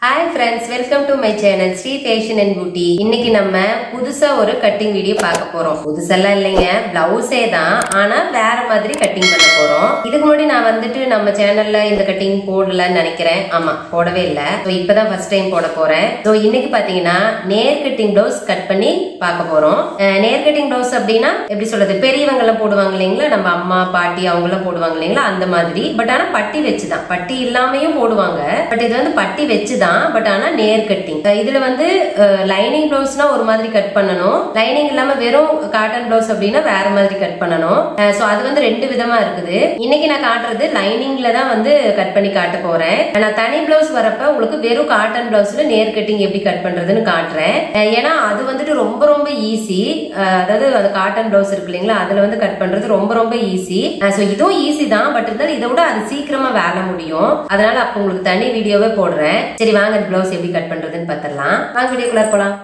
hi friends welcome to my channel Sri fashion and beauty இன்னைக்கு நம்ம புதுசா ஒரு கட்டிங் வீடியோ பார்க்க போறோம் புதுசெல்லாம் இல்லைங்க பிளவுஸே தான் ஆனா வேற மாதிரி கட்டிங் பண்ண போறோம் இதுக்கு முன்னாடி நான் வந்துட்டு நம்ம சேனல்ல இந்த கட்டிங் போடலன்னு நினைக்கிறேன் ஆமா போடவே இல்லை ஸோ இப்பதான் ஃபர்ஸ்ட் டைம் போட போறேன் ஸோ இன்னைக்கு பாத்தீங்கன்னா நேர் கட்டிங் பிளவுஸ் கட் பண்ணி பார்க்க போறோம் அஹ் நேர் கட்டிங் பிளவுஸ் அப்படின்னா எப்படி சொல்றது பெரியவங்க எல்லாம் போடுவாங்க இல்லைங்களா நம்ம அம்மா பாட்டி அவங்க எல்லாம் போடுவாங்க இல்லைங்களா அந்த மாதிரி பட் ஆனா பட்டி வச்சுதான் பட்டி இல்லாமையும் போடுவாங்க பட் இது வந்து பட்டி வச்சுதான் பட் ஆனா நேர் கட்டிங் இதுல வந்து லைனிங் பிளவுஸ்னா ஒரு மாதிரி கட் பண்ணணும் லைனிங் இல்லாம வெறும் காட்டன் பிளவுஸ் அப்படின்னா வேற மாதிரி கட் பண்ணணும் சோ அது வந்து ரெண்டு விதமா இருக்குது இன்னைக்கு நான் காட்டுறது லைனிங்ல தான் வந்து கட் பண்ணி காட்ட போறேன் நான் தனி பிளவுஸ் வரப்ப உங்களுக்கு வெறும் காட்டன் பிளவுஸ்ல நேர் கட்டிங் எப்படி கட் பண்றதுன்னு காட்டுறேன் அஹ் ஏன்னா அது வந்துட்டு ரொம்ப ரொம்ப ஈஸி அதாவது அது காட்டன் பிளவுஸ் இருக்கு இல்லைங்களா அதுல வந்து கட் பண்றது ரொம்ப ரொம்ப ஈஸி ஸோ இதுவும் ஈஸி தான் பட் இருந்தாலும் இதை விட அது சீக்கிரமா வேலை முடியும் அதனால அப்ப உங்களுக்கு தனி வீடியோவே போடுறேன் சரி வாங்க இந்த பிளவுஸ் எப்படி கட் பண்றதுன்னு பார்த்துடலாம் வாங்க வீடியோக்குள்ள போலாம்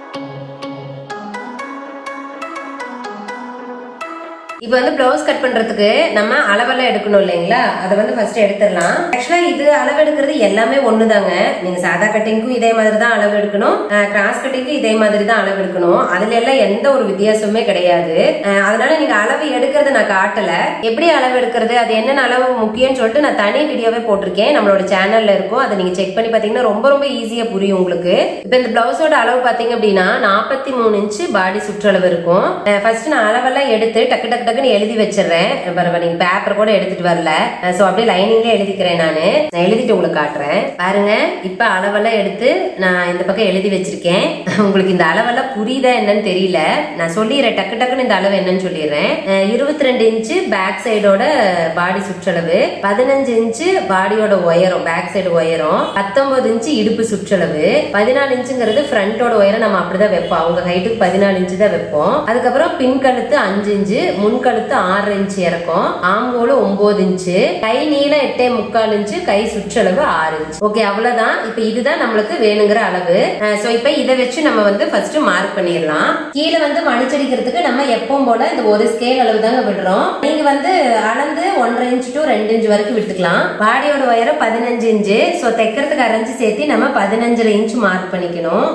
இப்போ வந்து பிளவுஸ் கட் பண்றதுக்கு நம்ம அளவெல்லாம் எடுக்கணும் இல்லைங்களா அதை வந்து ஃபர்ஸ்ட் எடுத்துடலாம் ஆக்சுவலா இது அளவு எடுக்கிறது எல்லாமே ஒண்ணுதாங்க நீங்க சாதா கட்டிங்க்கும் இதே மாதிரி தான் அளவு எடுக்கணும் கிராஸ் கட்டிங்க்கும் இதே மாதிரி தான் அளவு எடுக்கணும் அதுல எல்லாம் எந்த ஒரு வித்தியாசமுமே கிடையாது அஹ் அதனால நீங்க அளவு எடுக்கிறது நான் காட்டல எப்படி அளவு எடுக்கிறது அது என்னென்ன அளவு முக்கியம்னு சொல்லிட்டு நான் தனி வீடியோவே போட்டிருக்கேன் நம்மளோட சேனல்ல இருக்கும் அதை நீங்க செக் பண்ணி பாத்தீங்கன்னா ரொம்ப ரொம்ப ஈஸியா புரியும் உங்களுக்கு இப்போ இந்த பிளவுஸோட அளவு பாத்தீங்க அப்படின்னா நாற்பத்தி மூணு இன்ச்சு பாடி சுற்றளவு இருக்கும் ஃபர்ஸ்ட் நான் அளவெல்லாம் எடுத்து டக்கு டக்கு டக்குன்னு எழுதி வச்சிடுறேன் பரவாயில்ல நீங்க பேப்பர் கூட எடுத்துட்டு வரல சோ அப்படியே லைனிங்ல எழுதிக்கிறேன் நானு நான் எழுதிட்டு உங்களுக்கு காட்டுறேன் பாருங்க இப்ப அளவெல்லாம் எடுத்து நான் இந்த பக்கம் எழுதி வச்சிருக்கேன் உங்களுக்கு இந்த அளவெல்லாம் புரியுதா என்னன்னு தெரியல நான் சொல்லிடுறேன் டக்கு டக்குன்னு இந்த அளவு என்னன்னு சொல்லிடுறேன் இருபத்தி ரெண்டு இன்ச்சு பேக் சைடோட பாடி சுற்றளவு பதினஞ்சு இன்ச்சு பாடியோட உயரம் பேக் சைடு உயரம் பத்தொன்பது இன்ச்சு இடுப்பு சுற்றளவு பதினாலு இன்ச்சுங்கிறது ஃப்ரண்டோட உயரம் நம்ம அப்படிதான் வைப்போம் அவங்க ஹைட்டுக்கு பதினாலு இன்ச்சு தான் வைப்போம் அதுக்கப்புறம் பின் கழுத்து அஞ்சு இன்ச்சு முன் கழுத்து ஆறு இன்ச்சு இறக்கும் ஆம்போல ஒன்பது இன்ச்சு கை நீளம் எட்டே முக்கால் இன்ச்சு கை சுற்றளவு ஆறு இன்ச்சு ஓகே அவ்வளவுதான் இப்ப இதுதான் நம்மளுக்கு வேணுங்கிற அளவு சோ இப்ப இதை வச்சு நம்ம வந்து ஃபர்ஸ்ட் மார்க் பண்ணிடலாம் கீழே வந்து மடிச்சடிக்கிறதுக்கு நம்ம எப்பவும் போல இந்த ஒரு ஸ்கேல் அளவு தாங்க விடுறோம் நீங்க வந்து அளந்து ஒன்றரை இன்ச் டு ரெண்டு இன்ச் வரைக்கும் விட்டுக்கலாம் பாடியோட உயரம் பதினஞ்சு இன்ச்சு சோ தைக்கிறதுக்கு அரைஞ்சு சேர்த்து நம்ம பதினஞ்சரை இன்ச் மார்க் பண்ணிக்கணும்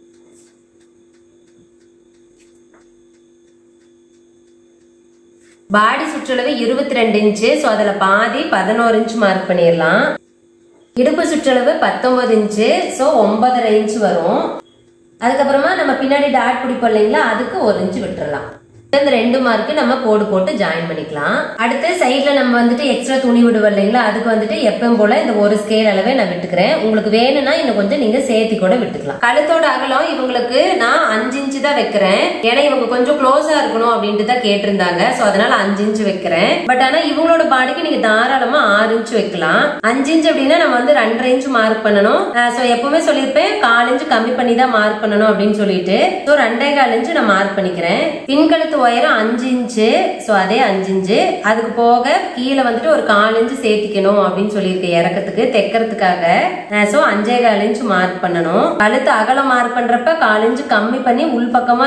பாடி சுற்றளவு இருபத்தி ரெண்டு இன்ச்சு ஸோ அதில் பாதி பதினோரு இன்ச் மார்க் பண்ணிடலாம் இடுப்பு சுற்றளவு பத்தொன்பது இன்ச்சு ஸோ ஒன்பதரை இன்ச் வரும் அதுக்கப்புறமா நம்ம பின்னாடி டாட் பிடிப்போம் இல்லைங்களா அதுக்கு ஒரு இன்ச் விட்டுறலாம் இந்த ரெண்டு மார்க்கு நம்ம கோடு போட்டு ஜாயின் பண்ணிக்கலாம் அடுத்து சைட்ல நம்ம வந்துட்டு எக்ஸ்ட்ரா துணி விடுவோம் இல்லைங்களா அதுக்கு வந்துட்டு எப்பவும் போல இந்த ஒரு ஸ்கேல் அளவே நான் விட்டுக்கிறேன் உங்களுக்கு வேணும்னா இன்னும் கொஞ்சம் நீங்க சேர்த்தி கூட விட்டுக்கலாம் கழுத்தோட அகலம் இவங்களுக்கு நான் அஞ்சு இன்ச்சு தான் வைக்கிறேன் ஏன்னா இவங்க கொஞ்சம் க்ளோஸா இருக்கணும் அப்படின்ட்டு தான் கேட்டிருந்தாங்க சோ அதனால அஞ்சு இன்ச்சு வைக்கிறேன் பட் ஆனா இவங்களோட பாடிக்கு நீங்க தாராளமா ஆறு இன்ச்சு வைக்கலாம் அஞ்சு இன்ச்சு அப்படின்னா நம்ம வந்து ரெண்டரை இன்ச்சு மார்க் பண்ணணும் சோ எப்பவுமே சொல்லியிருப்பேன் கால் இன்ச்சு கம்மி பண்ணி தான் மார்க் பண்ணணும் அப்படின்னு சொல்லிட்டு ஸோ ரெண்டே கால் இன்ச்சு நான் மார்க் பண்ணிக்கிறேன் பின்கழுத்து உயரம் அஞ்சு இன்ச்சு ஸோ அதே அஞ்சு இன்ச்சு அதுக்கு போக கீழே வந்துட்டு ஒரு கால் இன்ச்சு சேர்த்திக்கணும் அப்படின்னு சொல்லியிருக்கேன் இறக்கத்துக்கு தைக்கிறதுக்காக ஸோ அஞ்சே கால் இன்ச்சு மார்க் பண்ணணும் கழுத்து அகலம் மார்க் பண்றப்ப கால் இன்ச்சு கம்மி பண்ணி உள்பக்கமா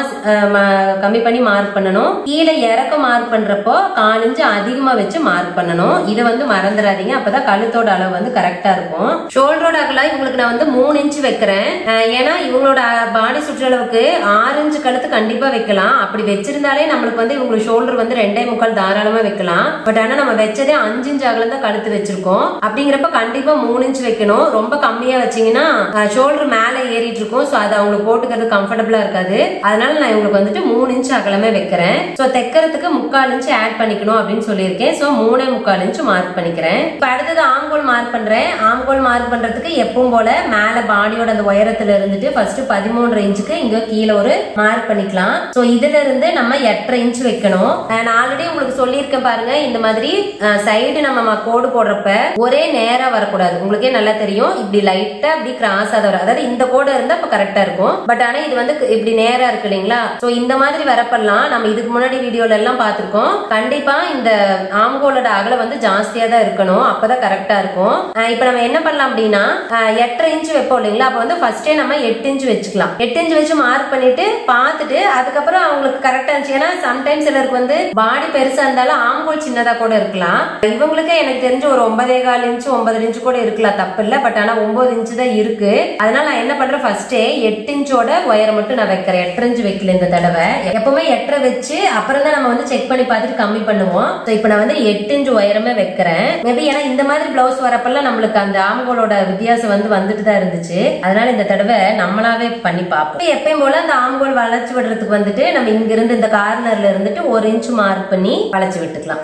கம்மி பண்ணி மார்க் பண்ணணும் கீழே இறக்க மார்க் பண்றப்போ கால் இன்ச்சு அதிகமா வச்சு மார்க் பண்ணணும் இதை வந்து மறந்துடாதீங்க அப்பதான் கழுத்தோட அளவு வந்து கரெக்டா இருக்கும் ஷோல்டரோட அகலம் இவங்களுக்கு நான் வந்து மூணு இன்ச்சு வைக்கிறேன் ஏன்னா இவங்களோட பாடி சுற்றளவுக்கு ஆறு இன்ச்சு கழுத்து கண்டிப்பா வைக்கலாம் அப்படி வச்சிருந்தாலே நம்மளுக்கு வந்து இவங்களுக்கு ஷோல்டர் வந்து ரெண்டே முக்கால் தாராளமா வைக்கலாம் பட் ஆனா நம்ம வச்சதே அஞ்சு இன்ச் அகலம் தான் கழுத்து வச்சிருக்கோம் அப்படிங்கிறப்ப கண்டிப்பா மூணு இன்ச் வைக்கணும் ரொம்ப கம்மியா வச்சீங்கன்னா ஷோல்டர் மேல ஏறிட்டு இருக்கும் ஸோ அது அவங்களுக்கு போட்டுக்கிறது கம்ஃபர்டபுளா இருக்காது அதனால நான் இவங்களுக்கு வந்துட்டு மூணு இன்ச் அகலமே வைக்கிறேன் ஸோ தைக்கிறதுக்கு முக்கால் இன்ச் ஆட் பண்ணிக்கணும் அப்படின்னு சொல்லியிருக்கேன் ஸோ மூணே முக்கால் இன்ச் மார்க் பண்ணிக்கிறேன் இப்போ அடுத்தது ஆம்கோல் மார்க் பண்றேன் ஆம்கோல் மார்க் பண்றதுக்கு எப்பவும் போல மேல பாடியோட அந்த உயரத்துல இருந்துட்டு ஃபர்ஸ்ட் பதிமூன்று இன்ச்சுக்கு இங்க கீழே ஒரு மார்க் பண்ணிக்கலாம் ஸோ இதுல இருந்து நம்ம எட்டரை இன்ச் வைக்கணும் நான் ஆல்ரெடி உங்களுக்கு சொல்லியிருக்கேன் பாருங்க இந்த மாதிரி சைடு நம்ம கோடு போடுறப்ப ஒரே நேரா வரக்கூடாது உங்களுக்கே நல்லா தெரியும் இப்படி லைட்டா இப்படி கிராஸ் ஆக வரும் அதாவது இந்த கோடு இருந்தா இப்ப கரெக்டா இருக்கும் பட் ஆனா இது வந்து இப்படி நேரா இருக்கு இல்லைங்களா சோ இந்த மாதிரி வரப்பெல்லாம் நம்ம இதுக்கு முன்னாடி வீடியோல எல்லாம் பார்த்திருக்கோம் கண்டிப்பா இந்த ஆம்கோலோட அகலம் வந்து ஜாஸ்தியா தான் இருக்கணும் அப்பதான் கரெக்டா இருக்கும் இப்ப நம்ம என்ன பண்ணலாம் அப்படின்னா எட்டரை இன்ச் வைப்போம் இல்லைங்களா அப்ப வந்து ஃபர்ஸ்டே நம்ம எட்டு இன்ச் வச்சுக்கலாம் எட்டு இன்ச் வச்சு மார்க் பண்ணிட்டு பார்த்துட்டு அதுக்கப்புறம் அவங்களுக்கு கரெக்டா இருந்துச்சு ஏன்னா சம்டைம்ஸ் சிலருக்கு வந்து பாடி பெருசா இருந்தாலும் ஆம்போல் சின்னதா கூட இருக்கலாம் இவங்களுக்கு எனக்கு தெரிஞ்ச ஒரு ஒன்பதே கால் இன்ச்சு ஒன்பது இன்ச்சு கூட இருக்கலாம் தப்பு இல்ல பட் ஆனா ஒன்பது இன்ச்சு தான் இருக்கு அதனால நான் என்ன பண்றேன் ஃபர்ஸ்டே எட்டு இன்ச்சோட ஒயரை மட்டும் நான் வைக்கிறேன் எட்டரை இன்ச்சு வைக்கல இந்த தடவை எப்பவுமே எட்டரை வச்சு அப்புறம் தான் நம்ம வந்து செக் பண்ணி பார்த்துட்டு கம்மி பண்ணுவோம் So, இப்போ நான் வந்து எட்டு இன்ச்சு உயரமே வைக்கிறேன் மேபி ஏன்னா இந்த மாதிரி பிளவுஸ் வரப்பெல்லாம் நம்மளுக்கு அந்த ஆம்கோலோட வித்தியாசம் வந்து வந்துட்டு தான் இருந்துச்சு அதனால இந்த தடவை நம்மளாவே பண்ணி பார்ப்போம் எப்பயும் போல அந்த ஆம்கோல் வளைச்சு விடுறதுக்கு வந்துட்டு நம்ம இங்க இருந்து இந்த கார்னர்ல இருந்துட்டு ஒரு இன்ச் மார்க் பண்ணி வளைச்சு விட்டுக்கலாம்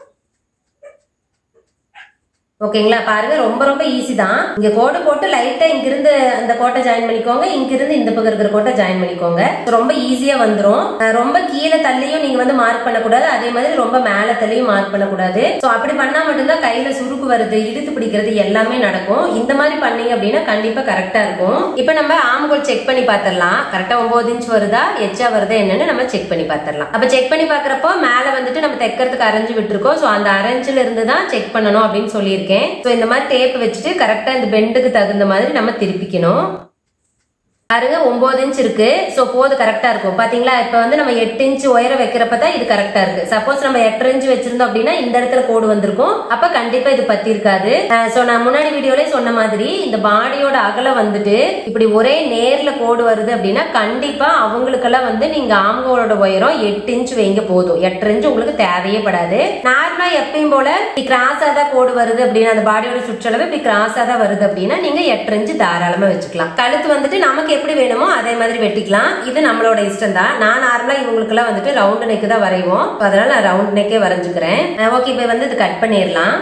ஓகேங்களா பாருங்க ரொம்ப ரொம்ப ஈஸி தான் இங்க கோடு போட்டு லைட்டா இங்க இருந்து அந்த கோட்டை ஜாயின் பண்ணிக்கோங்க இங்க இருந்து இந்த பக்கம் இருக்கிற கோட்டை ஜாயின் பண்ணிக்கோங்க ரொம்ப ஈஸியா வந்துரும் அஹ் ரொம்ப கீழே தள்ளியும் நீங்க வந்து மார்க் பண்ணக்கூடாது அதே மாதிரி ரொம்ப மேல தள்ளியும் மார்க் பண்ணக்கூடாது சோ அப்படி பண்ணா மட்டும்தான் கையில சுருக்கு வருது இழுத்து பிடிக்கிறது எல்லாமே நடக்கும் இந்த மாதிரி பண்ணீங்க அப்படின்னா கண்டிப்பா கரெக்டா இருக்கும் இப்ப நம்ம ஆம்கோல் செக் பண்ணி பார்த்திடலாம் கரெக்டா ஒன்பது இன்ச் வருதா எச்சா வருதா என்னன்னு நம்ம செக் பண்ணி பார்த்திடலாம் அப்ப செக் பண்ணி பாக்குறப்போ மேல வந்துட்டு நம்ம தைக்கிறதுக்கு அரைஞ்சு விட்டுருக்கோம் சோ அந்த அரைஞ்சுல இருந்து தான் செக் பண்ணணும் அப்படின்னு சொல்லியிருக்கேன் சோ இந்த மாதிரி டேப் வச்சுட்டு கரெக்டா இந்த பெண்டுக்கு தகுந்த மாதிரி நம்ம திருப்பிக்கணும் பாருங்க ஒன்பது இன்ச் இருக்கு சோ போது கரெக்டா இருக்கும் பாத்தீங்களா இப்ப வந்து நம்ம எட்டு இன்ச் உயர வைக்கிறப்ப தான் இது கரெக்டா இருக்கு சப்போஸ் நம்ம எட்டரை இன்ச் வச்சிருந்தோம் அப்படின்னா இந்த இடத்துல கோடு வந்திருக்கும் அப்ப கண்டிப்பா இது பத்தி இருக்காது சோ நான் முன்னாடி வீடியோலயே சொன்ன மாதிரி இந்த பாடியோட அகலம் வந்துட்டு இப்படி ஒரே நேர்ல கோடு வருது அப்படின்னா கண்டிப்பா அவங்களுக்கெல்லாம் வந்து நீங்க ஆம்கோலோட உயரம் எட்டு இன்ச் வைங்க போதும் எட்டரை இன்ச் உங்களுக்கு தேவையே படாது நார்மலா எப்பயும் போல இப்படி கிராஸா தான் கோடு வருது அப்படின்னா அந்த பாடியோட சுற்றளவு இப்படி கிராஸா தான் வருது அப்படின்னா நீங்க எட்டரை இன்ச் தாராளமா வச்சுக்கலாம் கழுத்து வந்துட்டு நமக்கு எப்படி வேணுமோ அதே மாதிரி வெட்டிக்கலாம் இது நம்மளோட இஷ்டம் தான் நான் நார்மலா இவங்களுக்கு எல்லாம் வந்துட்டு ரவுண்ட் நெக் தான் வரைவோம் So, அதனால நான் ரவுண்ட் நெக்கே வரைஞ்சுக்கிறேன் ஓகே இப்போ வந்து இது கட் பண்ணிடலாம்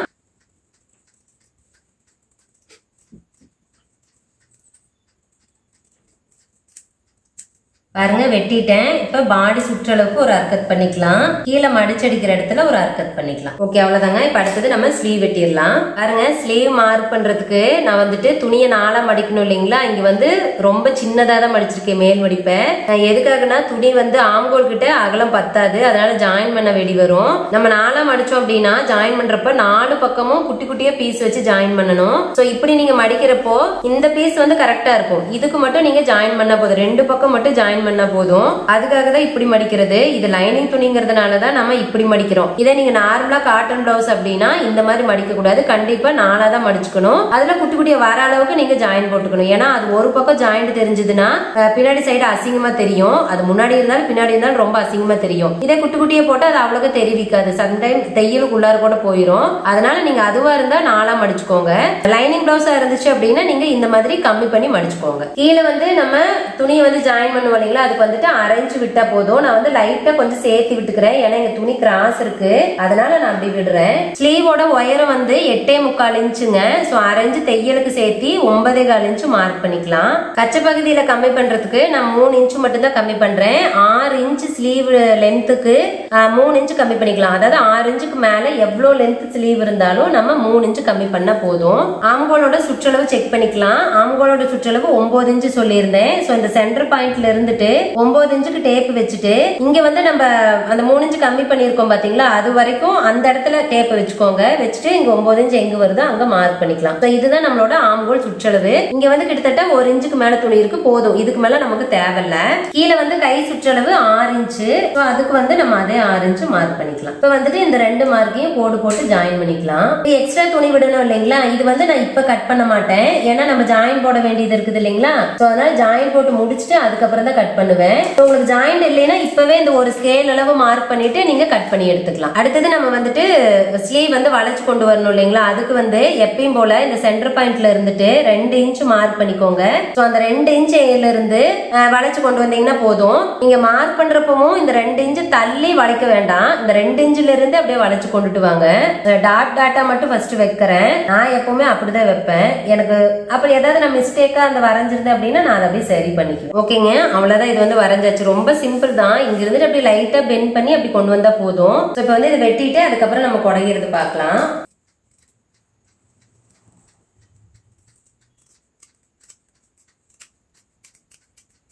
பாருங்க வெட்டிட்டேன் இப்ப பாடி சுற்றளவுக்கு ஒரு அர்க்கத் பண்ணிக்கலாம் கீழே மடிச்சடிக்கிற இடத்துல ஒரு அர்க்கத் பண்ணிக்கலாம் ஓகே அவ்வளவுதாங்க இப்ப அடுத்தது நம்ம ஸ்லீவ் வெட்டிடலாம் பாருங்க ஸ்லீவ் மார்க் பண்றதுக்கு நான் வந்துட்டு துணியை நாளா மடிக்கணும் இல்லைங்களா இங்க வந்து ரொம்ப சின்னதா தான் மடிச்சிருக்கேன் மேல் மடிப்பேன் நான் எதுக்காகனா துணி வந்து ஆம்கோல் கிட்ட அகலம் பத்தாது அதனால ஜாயின் பண்ண வெடி வரும் நம்ம நாளா மடிச்சோம் அப்படின்னா ஜாயின் பண்றப்ப நாலு பக்கமும் குட்டி குட்டியா பீஸ் வச்சு ஜாயின் பண்ணணும் சோ இப்படி நீங்க மடிக்கிறப்போ இந்த பீஸ் வந்து கரெக்டா இருக்கும் இதுக்கு மட்டும் நீங்க ஜாயின் பண்ணா போதும் ரெண்டு பக்கம் மட்டும் ஜாயின் பண்ணா போதும் அதுக்காக தான் இப்படி மடிக்கிறது இது லைனிங் துணிங்கிறதுனால தான் நம்ம இப்படி மடிக்கிறோம் இதே நீங்க நார்மலா காட்டன் பிளவுஸ் அப்படின்னா இந்த மாதிரி மடிக்க கூடாது கண்டிப்பா நாலா தான் மடிச்சுக்கணும் அதுல குட்டி குட்டிய வர அளவுக்கு நீங்க ஜாயின் போட்டுக்கணும் ஏன்னா அது ஒரு பக்கம் ஜாயிண்ட் தெரிஞ்சதுன்னா அஹ், பின்னாடி சைடு அசிங்கமா தெரியும் அது முன்னாடி இருந்தாலும் பின்னாடி இருந்தாலும் ரொம்ப அசிங்கமா தெரியும் இதே குட்டி குட்டியை போட்டு அது அவ்வளவு தெரிவிக்காது சம்டைம் தையலுக்குள்ளார கூட போயிடும் அதனால நீங்க அதுவா இருந்தா நாலா மடிச்சுக்கோங்க லைனிங் பிளவுஸா இருந்துச்சு அப்படின்னா நீங்க இந்த மாதிரி கம்மி பண்ணி மடிச்சுக்கோங்க கீழே வந்து நம்ம துணியை வந்து ஜாயின் பண்ணுவோம் இல்லைங்களா அதுக்கு வந்துட்டு அரைஞ்சு விட்டா போதும் நான் வந்து லைட்டா கொஞ்சம் சேர்த்து விட்டுக்கிறேன் ஏன்னா எங்க துணி கிராஸ் இருக்கு அதனால நான் அப்படி விடுறேன் ஸ்லீவோட உயரம் வந்து எட்டே முக்கால் இன்ச்சுங்க சோ அரைஞ்சு தையலுக்கு சேர்த்தி ஒன்பதே கால் இன்ச்சு மார்க் பண்ணிக்கலாம் கச்சை பகுதியில கம்மி பண்றதுக்கு நான் மூணு இன்ச்சு மட்டும் தான் கம்மி பண்றேன் ஆறு இன்ச்சு ஸ்லீவ் லென்த்துக்கு மூணு இன்ச்சு கம்மி பண்ணிக்கலாம் அதாவது ஆறு இன்ச்சுக்கு மேல எவ்வளவு லென்த் ஸ்லீவ் இருந்தாலும் நம்ம மூணு இன்ச்சு கம்மி பண்ணா போதும் ஆம்கோலோட சுற்றளவு செக் பண்ணிக்கலாம் ஆம்கோலோட சுற்றளவு ஒன்பது இன்ச்சு சொல்லியிருந்தேன் சோ இந்த சென்டர் பாயிண்ட்ல இருந்துட்டு ஒன்பது இன்ச்சுக்கு டேப் வச்சுட்டு இங்க வந்து நம்ம அந்த மூணு இன்ச்சு கம்மி பண்ணியிருக்கோம் பாத்தீங்களா அது வரைக்கும் அந்த இடத்துல டேப் வச்சுக்கோங்க வச்சுட்டு இங்க ஒன்பது இன்ச்சு எங்க வருதோ அங்க மார்க் பண்ணிக்கலாம் So, இதுதான் நம்மளோட ஆம்கோல் சுற்றளவு இங்க வந்து கிட்டத்தட்ட ஒரு இன்ச்சுக்கு மேல துணி இருக்கு போதும் இதுக்கு மேல நமக்கு தேவையில்ல கீழே வந்து கை சுற்றளவு ஆறு இன்ச்சு So, அதுக்கு வந்து நம்ம அதே ஆறு இன்ச்சு மார்க் பண்ணிக்கலாம் இப்ப வந்துட்டு இந்த ரெண்டு மார்க்கையும் கோடு போட்டு ஜாயின் பண்ணிக்கலாம் எக்ஸ்ட்ரா துணி விடணும் இல்லைங்களா இது வந்து நான் இப்ப கட் பண்ண மாட்டேன் ஏன்னா நம்ம ஜாயின் போட வேண்டியது இருக்குது இல்லைங்களா சோ அதனால ஜாயின் போட்டு முடிச்சுட்டு அதுக்கப்புறம் தான் கட் பண்ணுவேன் So, உங்களுக்கு ஜாயின் இல்லைன்னா இப்பவே இந்த ஒரு ஸ்கேல் அளவு மார்க் பண்ணிட்டு நீங்க கட் பண்ணி எடுத்துக்கலாம் அடுத்தது நம்ம வந்துட்டு ஸ்லீவ் வந்து வளைச்சு கொண்டு வரணும் இல்லைங்களா அதுக்கு வந்து எப்பயும் போல இந்த சென்டர் பாயிண்ட்ல இருந்துட்டு ரெண்டு இன்ச் மார்க் பண்ணிக்கோங்க சோ அந்த ரெண்டு இன்ச் இருந்து அஹ், வளைச்சு கொண்டு வந்தீங்கன்னா போதும் நீங்க மார்க் பண்றப்பவும் இந்த ரெண்டு இன்ச் தள்ளி வளைக்க வேண்டாம் இந்த ரெண்டு இன்ச்ல இருந்து அப்படியே வளைச்சு கொண்டுட்டு வாங்க டாட் டாட்டா மட்டும் ஃபர்ஸ்ட் வைக்கிறேன் நான் எப்பவுமே அப்படிதான் வைப்பேன் எனக்கு அப்படி ஏதாவது நான் மிஸ்டேக்கா அந்த வரைஞ்சிருந்தேன் அப்படின்னா நான் அதை அப்படியே சரி பண்ணிக்குவேன் ஓகேங்க அவ்வளவுதான் இது வந்து வரைஞ்சாச்சு ரொம்ப சிம்பிள் தான் இங்க இருந்துட்டு அப்படியே லைட்டா பெண்ட் பண்ணி அப்படி கொண்டு வந்தா போதும் So, இப்ப வந்து இதை வெட்டிட்டு அதுக்கப்புறம் நம்ம குடையிறது பார்க்கலாம்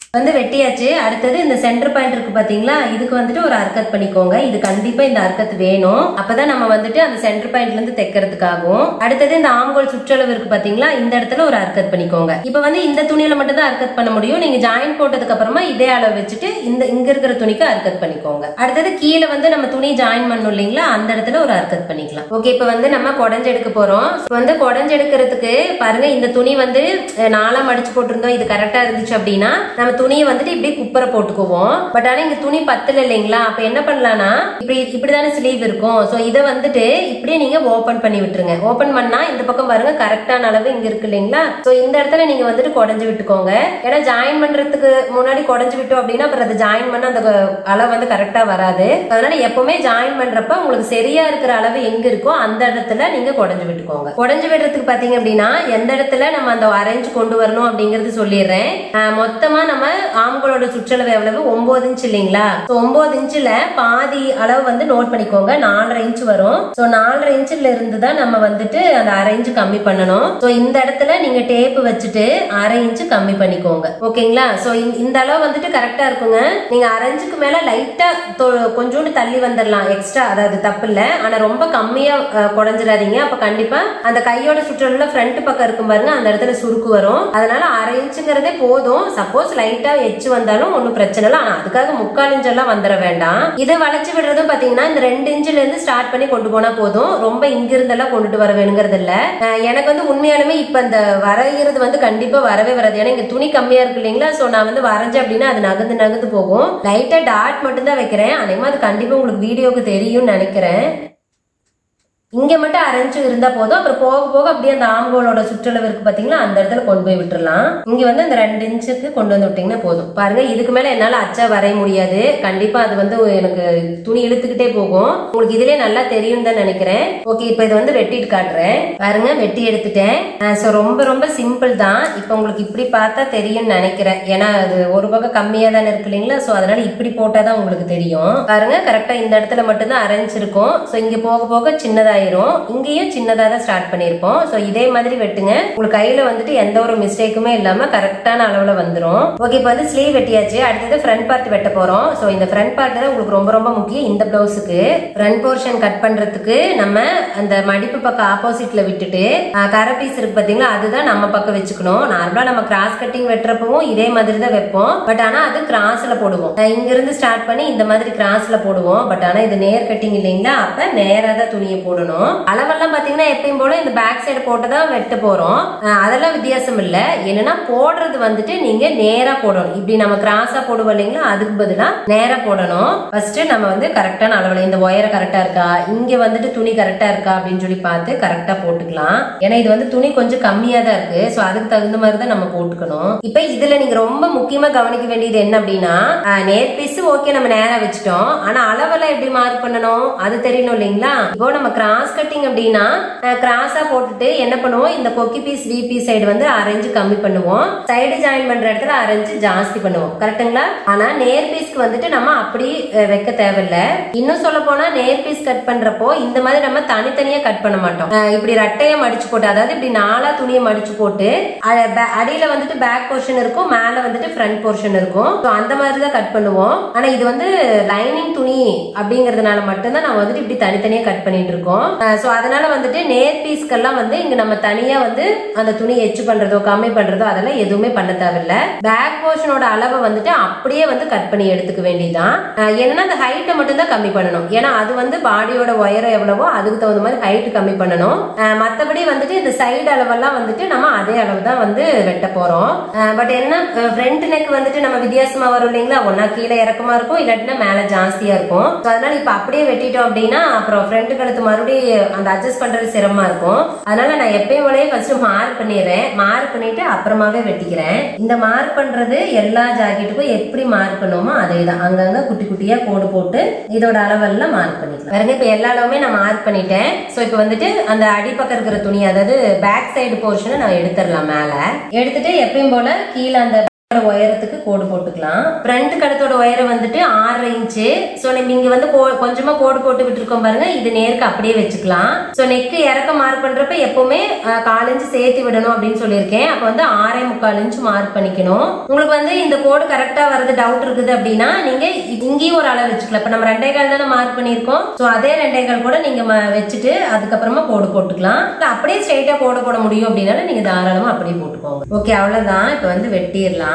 வந்து வெட்டியாச்சு அடுத்தது இந்த சென்டர் பாயிண்ட் இருக்கு பாத்தீங்களா இதுக்கு வந்துட்டு ஒரு அர்க்கத் பண்ணிக்கோங்க இது கண்டிப்பா இந்த அர்க்கத் வேணும் அப்பதான் நம்ம வந்துட்டு அந்த சென்டர் பாயிண்ட்ல இருந்து தைக்கிறதுக்காகும் அடுத்தது இந்த ஆம்கோல் சுற்றளவு இருக்கு பாத்தீங்களா இந்த இடத்துல ஒரு அர்க்கத் பண்ணிக்கோங்க இப்ப வந்து இந்த துணியில மட்டும் தான் அர்க்கத் பண்ண முடியும் நீங்க ஜாயின் போட்டதுக்கு அப்புறமா இதே அளவு வச்சுட்டு இந்த இங்க இருக்கிற துணிக்கு அர்க்கத் பண்ணிக்கோங்க அடுத்தது கீழே வந்து நம்ம துணி ஜாயின் பண்ணணும் இல்லைங்களா அந்த இடத்துல ஒரு அர்க்கத் பண்ணிக்கலாம் ஓகே இப்ப வந்து நம்ம குடஞ்சு எடுக்க போறோம் இப்ப வந்து குடஞ்சு எடுக்கிறதுக்கு பாருங்க இந்த துணி வந்து அஹ், நாலா மடிச்சு போட்டிருந்தோம் இது கரெக்டா இருந்துச்சு அப்படின்னா நம்ம துணியை வந்துட்டு இப்படி குப்பரை போட்டுக்குவோம் பட் ஆனா இங்க துணி பத்தல இல்லைங்களா அப்ப என்ன பண்ணலாம்னா இப்படி இப்படிதானே ஸ்லீவ் இருக்கும் சோ இதை வந்துட்டு இப்படியே நீங்க ஓபன் பண்ணி விட்டுருங்க ஓபன் பண்ணா இந்த பக்கம் பாருங்க கரெக்டான அளவு இங்க இருக்கு இல்லைங்களா சோ இந்த இடத்துல நீங்க வந்துட்டு குடஞ்சு விட்டுக்கோங்க ஏன்னா ஜாயின் பண்றதுக்கு முன்னாடி குடஞ்சு விட்டோம் அப்படின்னா அப்புறம் அதை ஜாயின் பண்ண அந்த அளவு வந்து கரெக்டா வராது அதனால எப்பவுமே ஜாயின் பண்றப்ப உங்களுக்கு சரியா இருக்கிற அளவு எங்க இருக்கோ அந்த இடத்துல நீங்க குடஞ்சு விட்டுக்கோங்க குடஞ்சு விடுறதுக்கு பாத்தீங்க அப்படின்னா எந்த இடத்துல நம்ம அந்த அரேஞ்ச் கொண்டு வரணும் அப்படிங்கறது சொல்லிடுறேன் ஆஹ் மொத்தமா நம்ம ஆம்களோட சுற்றளவு எவ்வளவு ஒன்பது இன்ச் இல்லைங்களா So, ஒன்பது இன்ச்ல பாதி அளவு வந்து நோட் பண்ணிக்கோங்க நாலரை இன்ச் வரும் சோ நாலரை இன்ச்ல இருந்து தான் நம்ம வந்துட்டு அந்த அரை இன்ச் கம்மி பண்ணணும் சோ இந்த இடத்துல நீங்க டேப் வச்சுட்டு அரை இன்ச் கம்மி பண்ணிக்கோங்க ஓகேங்களா சோ இந்த அளவு வந்துட்டு கரெக்டா இருக்குங்க நீங்க அரை இன்ச்சுக்கு மேல லைட்டா கொஞ்சோண்டு தள்ளி வந்துடலாம் எக்ஸ்ட்ரா அதாவது தப்பு இல்ல ஆனா ரொம்ப கம்மியா அஹ், குடஞ்சிடாதீங்க அப்ப கண்டிப்பா அந்த கையோட சுற்றளவுல ஃப்ரண்ட் பக்கம் இருக்கும் பாருங்க அந்த இடத்துல சுருக்கு வரும் அதனால அரை இன்ச்சுங்கிறதே போதும் சப்போஸ் லைட்டா எச்சு வந்தாலும் ஒன்றும் பிரச்சனை இல்லை ஆனா அதுக்காக முக்கால் இன்ச் எல்லாம் வந்துட வேண்டாம் இதை வளைச்சு விடுறதும் பாத்தீங்கன்னா இந்த ரெண்டு இன்ச்ல இருந்து ஸ்டார்ட் பண்ணி கொண்டு போனா போதும் ரொம்ப இங்க இருந்தெல்லாம் கொண்டுட்டு வர வேணுங்கிறது இல்ல அஹ், எனக்கு வந்து உண்மையாலுமே இப்ப இந்த வரைகிறது வந்து கண்டிப்பா வரவே வராது ஏன்னா இங்க துணி கம்மியா இருக்கு இல்லைங்களா சோ நான் வந்து வரைஞ்சேன் அப்படின்னா அது நகர்ந்து நகர்ந்து போகும் லைட்டா டாட் மட்டும் தான் வைக்கிறேன் அநேகமா அது கண்டிப்பா உங்களுக்கு வீடியோக்கு தெரியும்னு நினைக்கிறேன் இங்க மட்டும் அரைஞ்சு இருந்தா போதும் அப்புறம் போக போக அப்படியே அந்த ஆம்கோலோட சுற்றளவு இருக்கு பாத்தீங்களா அந்த இடத்துல கொண்டு போய் விட்டுறலாம் இங்க வந்து அந்த ரெண்டு இன்ச்சுக்கு கொண்டு வந்து விட்டீங்கன்னா போதும் பாருங்க இதுக்கு மேல என்னால அச்சா வரைய முடியாது கண்டிப்பா அது வந்து எனக்கு துணி இழுத்துக்கிட்டே போகும் உங்களுக்கு இதுலயே நல்லா தெரியும் தான் நினைக்கிறேன் ஓகே இப்போ இது வந்து வெட்டிட்டு காட்டுறேன் பாருங்க வெட்டி எடுத்துட்டேன் ஸோ ரொம்ப ரொம்ப சிம்பிள் தான் இப்போ உங்களுக்கு இப்படி பார்த்தா தெரியும்னு நினைக்கிறேன் ஏன்னா அது ஒரு பக்கம் கம்மியா தானே இருக்கு இல்லைங்களா ஸோ அதனால இப்படி போட்டாதான் உங்களுக்கு தெரியும் பாருங்க கரெக்டா இந்த இடத்துல மட்டும்தான் அரைஞ்சிருக்கும் ஸோ இங்க போக போக சின்னதாயிரும் இங்கேயும் சின்னதா தான் ஸ்டார்ட் பண்ணியிருப்போம் ஸோ இதே மாதிரி வெட்டுங்க உங்களுக்கு கையில வந்துட்டு எந்த ஒரு மிஸ்டேக்குமே இல்லாம கரெக்டான அளவுல வந்துரும் ஓகே இப்போ வந்து ஸ்லீவ் வெட்டியாச்சு அடுத்தது ஃப்ரண்ட் பார்ட் வெட்ட போறோம் ஸோ இந்த ஃப்ரண்ட் பார்ட் தான் உங்களுக்கு ரொம்ப ரொம்ப முக்கியம் இந்த பிளவுஸுக்கு ஃப்ரண்ட் போர்ஷன் கட் பண்றதுக்கு நம்ம அந்த மடிப்பு பக்கம் ஆப்போசிட்ல விட்டுட்டு அஹ், கரை பீஸ் இருக்கு பாத்தீங்களா அதுதான் நம்ம பக்கம் வச்சுக்கணும் நார்மலா நம்ம கிராஸ் கட்டிங் வெட்டுறப்பவும் இதே மாதிரி தான் வைப்போம் பட் ஆனா அது கிராஸ்ல போடுவோம் அஹ், இங்க இருந்து ஸ்டார்ட் பண்ணி இந்த மாதிரி கிராஸ்ல போடுவோம் பட் ஆனா இது நேர் கட்டிங் இல்லைங்களா அப்ப நேரா தான் துணியை போடணும் அளவெல்லாம் பாத்தீங்கன்னா எப்பயும் போல இந்த பேக் சைடு போட்டுதான் வெட்ட போறோம் அஹ், அதெல்லாம் வித்தியாசம் இல்ல என்னன்னா போடுறது வந்துட்டு நீங்க நேரா போடணும் இப்படி நம்ம கிராஸா போடுவோம் இல்லைங்களா அதுக்கு பதிலா நேரா போடணும் ஃபர்ஸ்ட் நம்ம வந்து கரெக்டான அளவுல இந்த ஒயரை கரெக்டா இருக்கா இங்க வந்துட்டு துணி கரெக்டா இருக்கா அப்படின்னு சொல்லி பார்த்து கரெக்டா போட்டுக்கலாம் ஏன்னா இது வந்து துணி கொஞ்சம் கம்மியா தான் இருக்கு சோ அதுக்கு தகுந்த மாதிரி தான் நம்ம போட்டுக்கணும் இப்ப இதுல நீங்க ரொம்ப முக்கியமா கவனிக்க வேண்டியது என்ன அப்படின்னா அஹ், நேர் பீஸ் ஓகே நம்ம நேரா வச்சுட்டோம் ஆனா அளவெல்லாம் எப்படி மார்க் பண்ணணும் அது தெரியணும் இல்லைங்களா இப்போ நம்ம கிராஸ் கட்டிங் அப்படின்னா கிராஸா போட்டுட்டு என்ன பண்ணுவோம் இந்த கொக்கி பீஸ் வி பீஸ் சைடு வந்து அரைஞ்சு கம்மி பண்ணுவோம் சைடு ஜாயின் பண்ற இடத்துல அரைஞ்சு ஜாஸ்தி பண்ணுவோம் கரெக்ட்டுங்களா ஆனா நேர் பீஸ்க்கு வந்துட்டு நம்ம அப்படி அஹ், வைக்க தேவையில்ல இன்னும் சொல்ல போனா நேர் பீஸ் கட் பண்றப்போ இந்த மாதிரி நம்ம தனித்தனியா கட் பண்ண மாட்டோம் அஹ், இப்படி ரெட்டையா மடிச்சு போட்டு அதாவது இப்படி நாலா துணியை மடிச்சு போட்டு அ- ப- அடியில வந்துட்டு பேக் போர்ஷன் இருக்கும் மேல வந்துட்டு ஃப்ரண்ட் போர்ஷன் இருக்கும் So, அந்த மாதிரி தான் கட் பண்ணுவோம் ஆனா இது வந்து லைனிங் துணி அப்படிங்கறதுனால மட்டும்தான் நம்ம வந்துட்டு இப்படி தனித்தனியா கட் பண்ணிட்டு இருக்கோம் சோ அதனால வந்துட்டு நேர் பீஸ்க்கெல்லாம் வந்து இங்க நம்ம தனியா வந்து அந்த துணி எச்சு பண்றதோ கம்மி பண்றதோ அதெல்லாம் எதுவுமே பண்ண தேவையில்ல பேக் போர்ஷனோட அளவை வந்துட்டு அப்படியே வந்து கட் பண்ணி எடுத்துக்க வேண்டியதுதான் அஹ் என்னன்னா அந்த ஹைட்டை மட்டும் தான் கம்மி பண்ணணும் ஏன்னா அது வந்து பாடியோட உயரம் எவ்வளவோ அதுக்கு தகுந்த மாதிரி ஹைட் கம்மி பண்ணணும் அஹ் மத்தபடி வந்துட்டு இந்த சைடு அளவெல்லாம் வந்துட்டு நம்ம அதே அளவு தான் வந்து வெட்ட போறோம் பட் என்ன ஃப்ரண்ட் நெக் வந்துட்டு நம்ம வித்தியாசமா வரும் இல்லைங்களா ஒன்னா கீழே இறக்கமா இருக்கும் இல்லாட்டினா மேல ஜாஸ்தியா இருக்கும் So, அதனால இப்ப அப்படியே வெட்டிட்டோம் அப்படின்னா அப்புறம் ஃப்ரண்ட் கழுத்து மறுபடியும் அந்த அட்ஜஸ்ட் பண்றது சிரமமா இருக்கும் அதனால நான் எப்பயும் போலயே ஃபர்ஸ்ட் மார்க் பண்ணிடுறேன் மார்க் பண்ணிட்டு அப்புறமாவே வெட்டிக்கிறேன் இந்த மார்க் பண்றது எல்லா ஜாக்கெட்டுக்கும் எப்படி மார்க் பண்ணுவோமோ அதே தான் அங்கங்க குட்டி குட்டியா கோடு போட்டு இதோட அளவெல்லாம் மார்க் பண்ணிக்கலாம் பாருங்க இப்ப எல்லா அளவுமே நான் மார்க் பண்ணிட்டேன் சோ இப்ப வந்துட்டு அந்த அடிப்பக்கம் இருக்கிற துணி அதாவது பேக் சைடு போர்ஷனை நான் எடுத்துடலாம் மேல எடுத்துட்டு எப்பயும் போல கீழே அந்த உயரத்துக்கு கோடு போட்டுக்கலாம் ஃப்ரண்ட் கழுத்தோட உயரம் வந்துட்டு ஆறரை இன்ச்சு ஸோ நம்ம இங்க வந்து கோ- கொஞ்சமா கோடு போட்டு விட்டுருக்கோம் பாருங்க இது நேருக்கு அப்படியே வச்சுக்கலாம் ஸோ நெக்கு இறக்க மார்க் பண்றப்ப எப்பவுமே அஹ், கால் இன்ச்சு சேர்த்து விடணும் அப்படின்னு சொல்லியிருக்கேன் அப்போ வந்து ஆறே முக்கால் இன்ச்சு மார்க் பண்ணிக்கணும் உங்களுக்கு வந்து இந்த கோடு கரெக்டா வரது டவுட் இருக்குது அப்படின்னா நீங்க இங்கேயும் ஒரு அளவு வச்சுக்கலாம் இப்போ நம்ம ரெண்டே கால் தானே மார்க் பண்ணியிருக்கோம் ஸோ அதே ரெண்டே கால் கூட நீங்க ம- வச்சுட்டு அதுக்கப்புறமா கோடு போட்டுக்கலாம் இல்ல அப்படியே ஸ்ட்ரைட்டா கோடு போட முடியும் அப்படின்னாலும் நீங்க தாராளமா அப்படியே போட்டுக்கோங்க ஓகே அவ்வளவுதான் இப்போ வந்து வெட்டிடலாம்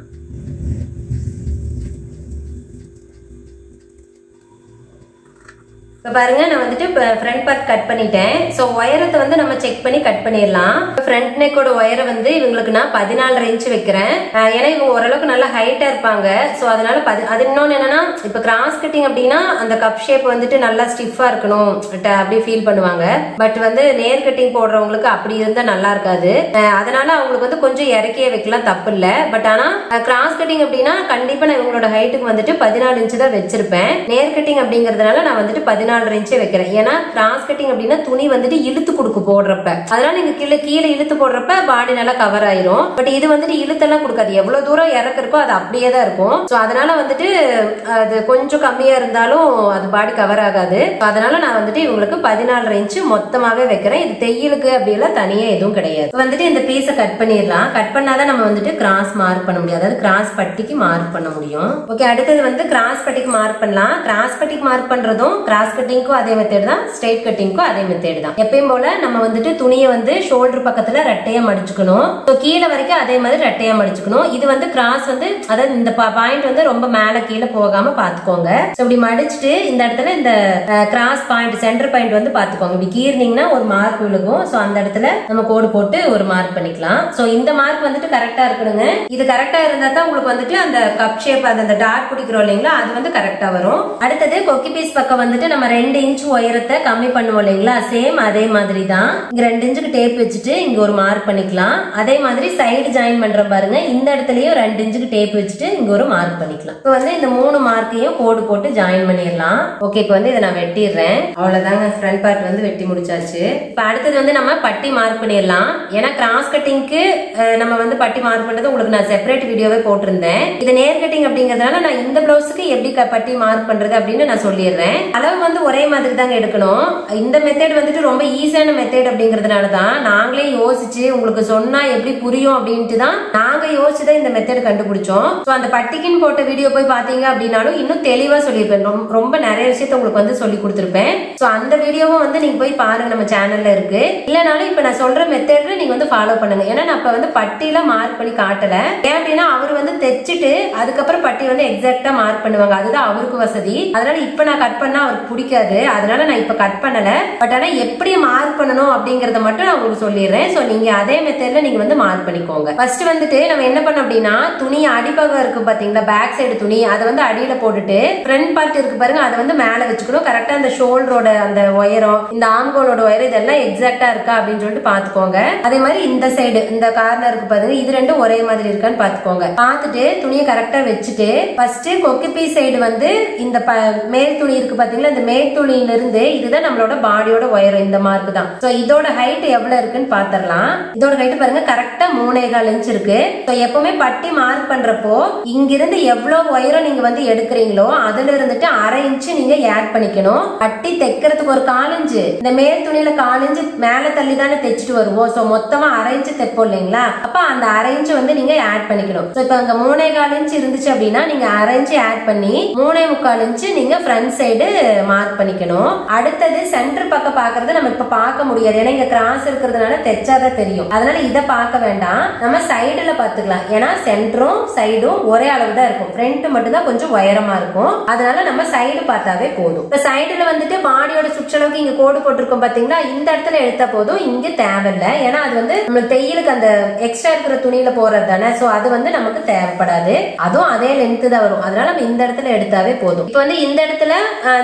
இப்போ பாருங்க நான் வந்துட்டு ஃப்ரண்ட் பார்ட் கட் பண்ணிட்டேன் ஸோ உயரத்தை வந்து நம்ம செக் பண்ணி கட் பண்ணிடலாம் ஃப்ரண்ட் நெக்கோட உயரம் வந்து இவங்களுக்கு நான் பதினாலரை இன்ச் வைக்கிறேன் அஹ் ஏன்னா இவங்க ஓரளவுக்கு நல்லா ஹைட்டா இருப்பாங்க ஸோ அதனால பதி அது இன்னொன்று என்னன்னா இப்போ கிராஸ் கட்டிங் அப்படின்னா அந்த கப் ஷேப் வந்துட்டு நல்லா ஸ்டிஃபா இருக்கணும் ட- அப்படி ஃபீல் பண்ணுவாங்க பட் வந்து நேர் கட்டிங் போடுறவங்களுக்கு அப்படி இருந்தா நல்லா இருக்காது அஹ் அதனால அவங்களுக்கு வந்து கொஞ்சம் இறக்கியே வைக்கலாம் தப்பு இல்ல பட் ஆனா கிராஸ் கட்டிங் அப்படின்னா கண்டிப்பா நான் இவங்களோட ஹைட்டுக்கு வந்துட்டு பதினாலு இன்ச்சு தான் வச்சிருப்பேன் நேர் கட்டிங் அப்படிங்கறதுனால நான் வந்துட்டு பதினாலு இன்ச்சே வைக்கிறேன் ஏன்னா கிராஸ் கட்டிங் அப்படின்னா துணி வந்துட்டு இழுத்து கொடுக்கு போடுறப்ப அதனால நீங்க கீழே கீழே இழுத்து போடுறப்ப பாடி நல்லா கவர் ஆயிரும் பட் இது வந்துட்டு இழுத்தெல்லாம் கொடுக்காது எவ்வளவு தூரம் இறக்கு இருக்கோ அது அப்படியே தான் இருக்கும் ஸோ அதனால வந்துட்டு அது கொஞ்சம் கம்மியா இருந்தாலும் அது பாடி கவர் ஆகாது So அதனால நான் வந்துட்டு இவங்களுக்கு பதினாலரை இன்ச்சு மொத்தமாவே வைக்கிறேன் இது தையலுக்கு அப்படியெல்லாம் தனியா எதுவும் கிடையாது இப்ப வந்துட்டு இந்த பீஸை கட் பண்ணிடலாம் கட் பண்ணாதான் நம்ம வந்துட்டு கிராஸ் மார்க் பண்ண முடியும் அதாவது கிராஸ் பட்டிக்கு மார்க் பண்ண முடியும் ஓகே அடுத்தது வந்து கிராஸ் பட்டிக்கு மார்க் பண்ணலாம் கிராஸ் பட்டிக்கு மார்க் பண்றதும் கிராஸ் கட்டிங்க்கும் அதே மெத்தேட் தான் ஸ்ட்ரைட் கட்டிங்க்கும் அதே மெத்தேட் தான் எப்பயும் போல நம்ம வந்துட்டு துணியை வந்து ஷோல்டர் பக்கத்துல ரெட்டையா மடிச்சுக்கணும் ஸோ கீழே வரைக்கும் அதே மாதிரி ரெட்டையா மடிச்சுக்கணும் இது வந்து கிராஸ் வந்து அதாவது இந்த பாயிண்ட் வந்து ரொம்ப மேல கீழே போகாம பாத்துக்கோங்க ஸோ இப்படி மடிச்சுட்டு இந்த இடத்துல இந்த கிராஸ் பாயிண்ட் சென்டர் பாயிண்ட் வந்து பாத்துக்கோங்க இப்படி கீர்னீங்கன்னா ஒரு மார்க் விழுகும் ஸோ அந்த இடத்துல நம்ம கோடு போட்டு ஒரு மார்க் பண்ணிக்கலாம் ஸோ இந்த மார்க் வந்துட்டு கரெக்டா இருக்கணுங்க இது கரெக்டா இருந்தா தான் உங்களுக்கு வந்துட்டு அந்த கப் ஷேப் அந்த டார்க் பிடிக்கிறோம் இல்லைங்களா அது வந்து கரெக்டா வரும் அடுத்தது கொக்கி பீஸ் பக்கம் வந்துட்டு நம்ம ரெண்டு இன்ச் உயரத்தை கம்மி பண்ணுவோம் இல்லைங்களா சேம் அதே மாதிரி தான் இங்க ரெண்டு இன்ச்சுக்கு டேப் வச்சுட்டு இங்க ஒரு மார்க் பண்ணிக்கலாம் அதே மாதிரி சைடு ஜாயின் பண்றோம் பாருங்க இந்த இடத்துலயும் ரெண்டு இன்ச்சுக்கு டேப் வச்சுட்டு இங்க ஒரு மார்க் பண்ணிக்கலாம் இப்போ வந்து இந்த மூணு மார்க்கையும் கோடு போட்டு ஜாயின் பண்ணிடலாம் ஓகே இப்போ வந்து இதை நான் வெட்டிடுறேன் அவ்வளவுதாங்க ஃப்ரண்ட் பார்ட் வந்து வெட்டி முடிச்சாச்சு இப்போ அடுத்தது வந்து நம்ம பட்டி மார்க் பண்ணிடலாம் ஏன்னா கிராஸ் கட்டிங்க்கு நம்ம வந்து பட்டி மார்க் பண்றது உங்களுக்கு நான் செப்பரேட் வீடியோவே போட்டிருந்தேன் இது நேர் கட்டிங் அப்படிங்கறதுனால நான் இந்த பிளவுஸுக்கு எப்படி க- பட்டி மார்க் பண்றது அப்படின்னு நான் சொல்லிடுறேன் அளவு வந்து ஒரே மாதிரி தாங்க எடுக்கணும் இந்த மெத்தட் வந்துட்டு ரொம்ப ஈஸியான மெத்தட் அப்படிங்கறதுனால தான் நாங்களே யோசிச்சு உங்களுக்கு சொன்னா எப்படி புரியும் அப்படின்ட்டு தான் நாங்க யோசிச்சு தான் இந்த மெத்தட் கண்டுபிடிச்சோம் ஸோ அந்த பட்டிக்குன்னு போட்ட வீடியோ போய் பாத்தீங்க அப்படின்னாலும் இன்னும் தெளிவா சொல்லியிருப்பேன் ரொம்ப- ரொம்ப நிறைய விஷயத்த உங்களுக்கு வந்து சொல்லி கொடுத்துருப்பேன் ஸோ அந்த வீடியோவும் வந்து நீங்க போய் பாருங்க நம்ம சேனல்ல இருக்கு இல்லைனாலும் இப்ப நான் சொல்ற மெத்தட்ல நீங்க வந்து ஃபாலோ பண்ணுங்க ஏன்னா நான் இப்ப வந்து பட்டியில மார்க் பண்ணி காட்டல ஏன் அப்படின்னா அவர் வந்து தைச்சிட்டு அதுக்கப்புறம் பட்டி வந்து எக்ஸாக்டா மார்க் பண்ணுவாங்க அதுதான் அவருக்கு வசதி அதனால இப்ப நான் கட் பண்ணா அவருக்கு பிடிக்காது அதனால நான் இப்ப கட் பண்ணல பட் ஆனா எப்படி மார்க் பண்ணணும் அப்படிங்கறத மட்டும் நான் உங்களுக்கு சொல்லிடுறேன் சோ நீங்க அதே மெத்தட்ல நீங்க வந்து மார்க் பண்ணிக்கோங்க ஃபர்ஸ்ட் வந்துட்டு நம்ம என்ன பண்ணோம் அப்படின்னா துணி அடிப்பகம் இருக்கு பாத்தீங்களா பேக் சைடு துணி அதை வந்து அடியில போட்டுட்டு ஃப்ரண்ட் பார்ட் இருக்கு பாருங்க அதை வந்து மேல வச்சுக்கணும் கரெக்டா அந்த ஷோல்டரோட அந்த உயரம் இந்த ஆம்கோலோட உயரம் இதெல்லாம் எக்ஸாக்டா இருக்கா அப்படின்னு சொல்லிட்டு பாத்துக்கோங்க அதே மாதிரி இந்த சைடு இந்த கார்னர் இருக்கு பாருங்க இது ரெண்டும் ஒரே மாதிரி இருக்கான்னு பாத்துக்கோங்க பார்த்துட்டு துணியை கரெக்டா வச்சுட்டு ஃபர்ஸ்ட் கொக்கு பீஸ் சைடு வந்து இந்த ப- மேல் துணி இருக்கு பாத்தீங்களா இந்த மேல் துணியில இருந்து இதுதான் நம்மளோட பாடியோட உயரம் இந்த மார்க் தான் சோ இதோட ஹைட் எவ்வளவு இருக்குன்னு பாத்திரலாம் இதோட ஹைட் பாருங்க கரெக்டா மூணே கால் இன்ச் இருக்கு சோ எப்பவுமே பட்டி மார்க் பண்றப்போ இங்கிருந்து எவ்வளவு உயரம் நீங்க வந்து எடுக்கிறீங்களோ அதுல இருந்துட்டு அரை இன்ச்சு நீங்க ஆட் பண்ணிக்கணும் பட்டி தைக்கிறதுக்கு ஒரு கால் இன்ச்சு இந்த மேல் துணியில கால் இன்ச்சு மேல தள்ளி தானே தைச்சிட்டு வருவோம் சோ மொத்தமா அரை இன்ச்சு தைப்போம் இல்லைங்களா அப்ப அந்த அரை இன்ச்சு வந்து நீங்க ஆட் பண்ணிக்கணும் சோ இப்ப அங்க மூணே கால் இன்ச் இருந்துச்சு அப்படின்னா நீங்க அரை இன்ச்சு ஆட் பண்ணி மூணே முக்கால் இன்ச்சு நீங்க ஃப்ரண்ட் சைடு மார்க் பண்ணிக்கணும் அடுத்தது சென்டர் பக்கம் பாக்குறது நம்ம இப்ப பார்க்க முடியாது ஏன்னா இங்க கிராஸ் இருக்கிறதுனால தைச்சாதான் தெரியும் அதனால இதை பார்க்க வேண்டாம் நம்ம சைடுல பாத்துக்கலாம் ஏன்னா சென்டரும் சைடும் ஒரே அளவு தான் இருக்கும் ஃப்ரண்ட் மட்டும் தான் கொஞ்சம் உயரமா இருக்கும் அதனால நம்ம சைடு பார்த்தாவே போதும் இப்ப சைடுல வந்துட்டு பாடியோட சுற்றளவுக்கு இங்க கோடு போட்டிருக்கோம் பாத்தீங்களா இந்த இடத்துல எடுத்தா போதும் இங்க தேவையில்லை ஏன்னா அது வந்து நம்ம தையலுக்கு அந்த எக்ஸ்ட்ரா இருக்கிற துணியில போறது தானே சோ அது வந்து நமக்கு தேவைப்படாது அதுவும் அதே லென்த் தான் வரும் அதனால நம்ம இந்த இடத்துல எடுத்தாவே போதும் இப்போ வந்து இந்த இடத்துல அஹ், அதோட ஒயர்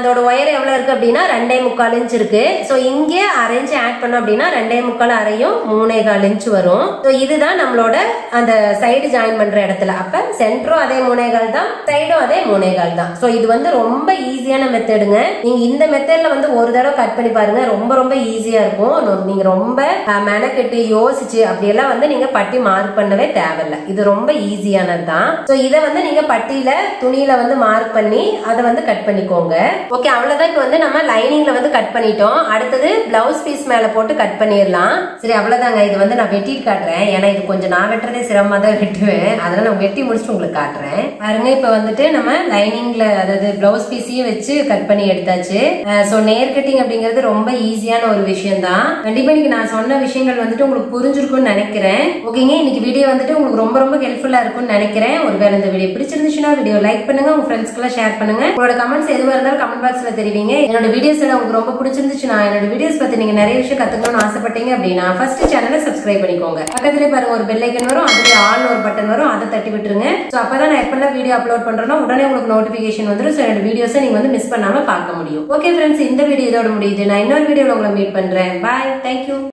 எவ்வளவு இருக்கு அப்படின்னா ரெண்டே முக்கால் இன்ச் இருக்கு ஸோ இங்கே அரை இன்ச் ஆட் பண்ணோம் அப்படின்னா ரெண்டே முக்கால் அரையும் மூணே கால் இன்ச் வரும் ஸோ இதுதான் நம்மளோட அந்த சைடு ஜாயின் பண்ற இடத்துல அப்ப சென்டரும் அதே மூணே கால் தான் சைடும் அதே மூணே கால் தான் ஸோ இது வந்து ரொம்ப ஈஸியான மெத்தடுங்க நீங்க இந்த மெத்தட்ல வந்து ஒரு தடவை கட் பண்ணி பாருங்க ரொம்ப ரொம்ப ஈஸியா இருக்கும் நொ- நீங்க ரொம்ப அஹ், மெனக்கெட்டு யோசிச்சு அப்படியெல்லாம் வந்து நீங்க பட்டி மார்க் பண்ணவே தேவையில்ல இது ரொம்ப ஈஸியானது தான் ஸோ இதை வந்து நீங்க பட்டியில துணியில வந்து மார்க் பண்ணி அதை வந்து கட் பண்ணிக்கோங்க ஓகே அவ்வளவுதான் இப்போ வந்து நம்ம லைனிங்ல வந்து கட் பண்ணிட்டோம் அடுத்தது பிளவுஸ் பீஸ் மேல போட்டு கட் பண்ணிடலாம் சரி அவ்வளவுதாங்க இது வந்து நான் வெட்டிட்டு காட்டுறேன் ஏன்னா இது கொஞ்சம் நான் வெட்டுறதே சிரமமா தான் வெட்டுவேன் அதனால நான் வெட்டி முடிச்சுட்டு உங்களுக்கு காட்டுறேன் பாருங்க இப்போ வந்துட்டு நம்ம லைனிங்ல அதாவது பிளவுஸ் பீஸையும் வச்சு கட் பண்ணி எடுத்தாச்சு ஸோ நேர் கட்டிங் அப்படிங்கிறது ரொம்ப ஈஸியான ஒரு விஷயம் தான் கண்டிப்பா இன்னைக்கு நான் சொன்ன விஷயங்கள் வந்துட்டு உங்களுக்கு புரிஞ்சிருக்கும்னு நினைக்கிறேன் ஓகேங்க இன்னைக்கு வீடியோ வந்துட்டு உங்களுக்கு ரொம்ப ரொம்ப ஹெல்ப்ஃபுல்லா இருக்கும்னு நினைக்கிறேன் ஒருவேளை இந்த வீடியோ பிடிச்சிருந்துச்சுன்னா வீடியோ லைக் பண்ணுங்க உங்க ஃப்ரெண்ட்ஸ்க்குலாம் ஷேர் பண்ணுங்க உங்களோட கமெண்ட்ஸ் எதுவாக இருந்தாலும் கமெண்ட் பாக்ஸ்ல தெரிவிங்க என்னோட வீடியோஸ் எல்லாம் உங்களுக்கு ரொம்ப பிடிச்சிருந்துச்சுன்னா என்னோட வீடியோஸ் பத்தி நீங்க நிறைய விஷயம் கத்துக்கணும்னு ஆசைப்பட்டீங்க அப்படின்னா ஃபர்ஸ்ட் சேனலை சப்ஸ்கிரைப் பண்ணிக்கோங்க பக்கத்துலேயே பாருங்க ஒரு பெல் ஐக்கன் வரும் அதுல ஆல் ஒரு பட்டன் வரும் அதை தட்டி விட்டுருங்க ஸோ அப்பதான் நான் எப்பெல்லாம் வீடியோ அப்லோட் பண்றேனோ உடனே உங்களுக்கு நோட்டிபிகேஷன் வந்துடும் ஸோ என்னோட வீடியோஸை நீங்க வந்து மிஸ் பண்ணாம பார்க்க முடியும் ஓகே ஃப்ரெண்ட்ஸ் இந்த வீடியோ இதோட முடியுது நான் இன்னொரு வீடியோவில் உங்களை மீட் பண்றேன் பாய் தேங்க்யூ